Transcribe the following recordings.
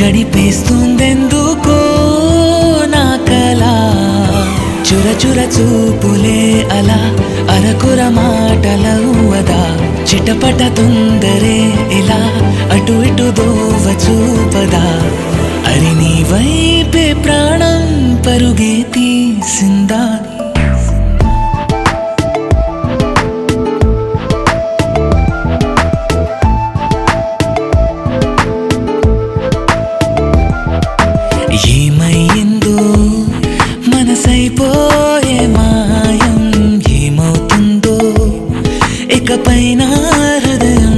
గడిపేస్తుందెందుకో నా కళ చుర చుర చూపులే అలా అరకుర మాటలవ్వదా చిటపట తొందరే ఇలా అటు ఇటు దోవ చూపదా అరి నీ వైపే ప్రాణం పరుగే తీసిందా ఏమయ్యిందో మనసైపోయే మాయం ఏమవుతుందో ఇకపైన హృదయం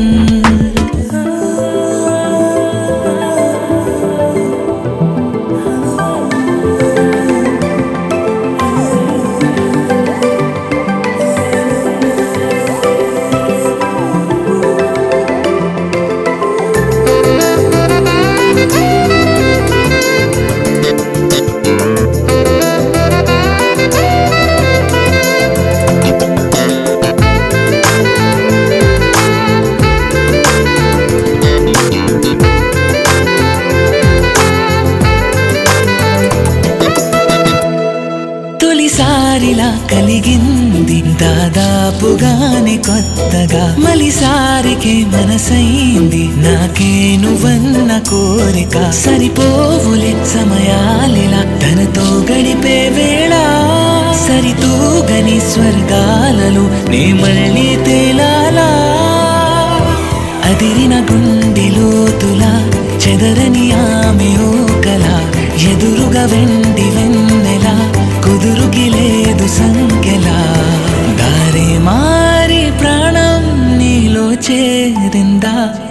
తొలిసారిలా కలిగింది దాదాపుగానే కొత్తగా మలిసారికే మనసైంది నాకే నువ్వన్న కోరిక సరిపోవులే సమయాలిలా తనతో గడిపే వేళ సరితూగని స్వర్గాలలో నే మళ్ళీ తేలాలా అదిరిన గుండెలోతులా చెదరని ఆమె ఓకల ఎదురుగా వెండి వెన్నెల కుదురుకి లేదు సంఖ్యలా దారి మారి ప్రాణం నీలో చేరిందా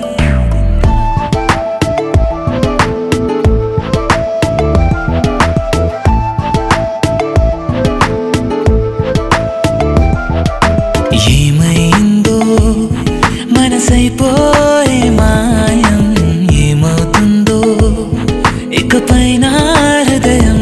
ఏమైందో మనసైపోయే మాయం ఏమవుతుందో ఇకపైన హృదయం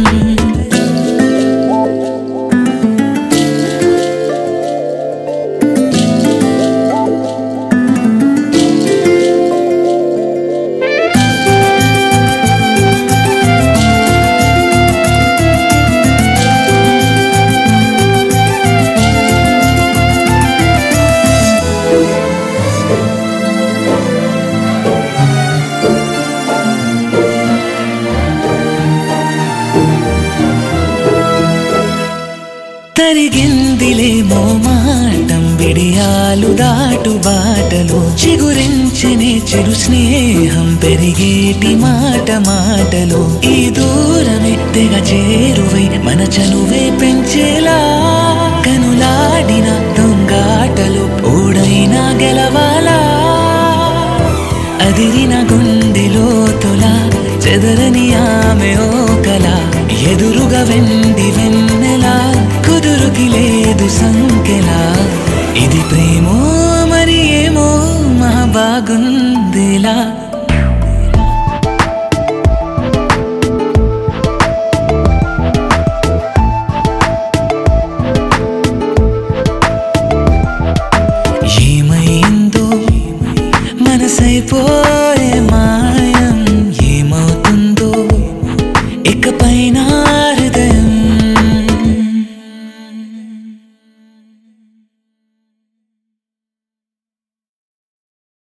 తరిగిందిలేమో మాటం విడియాలు దాటు బాటలు చిగురించనే చిరు స్నేహం పెరిగేటి మాట మాటలు ఈ దూరమే తెగ చేరువై మన చనువే పెంచేలా కనులాడిన దొంగాటలు ఓడైనా గెలవాలా అదిరిన గుండెలో తొల చెదరని ఆమె ఓకల ఎదురుగా వెండి వెన్నెల కుదురుకి లేదు సంఖ్యలా ఇది ప్రేమో మరి ఏమో మా బాగుందిలా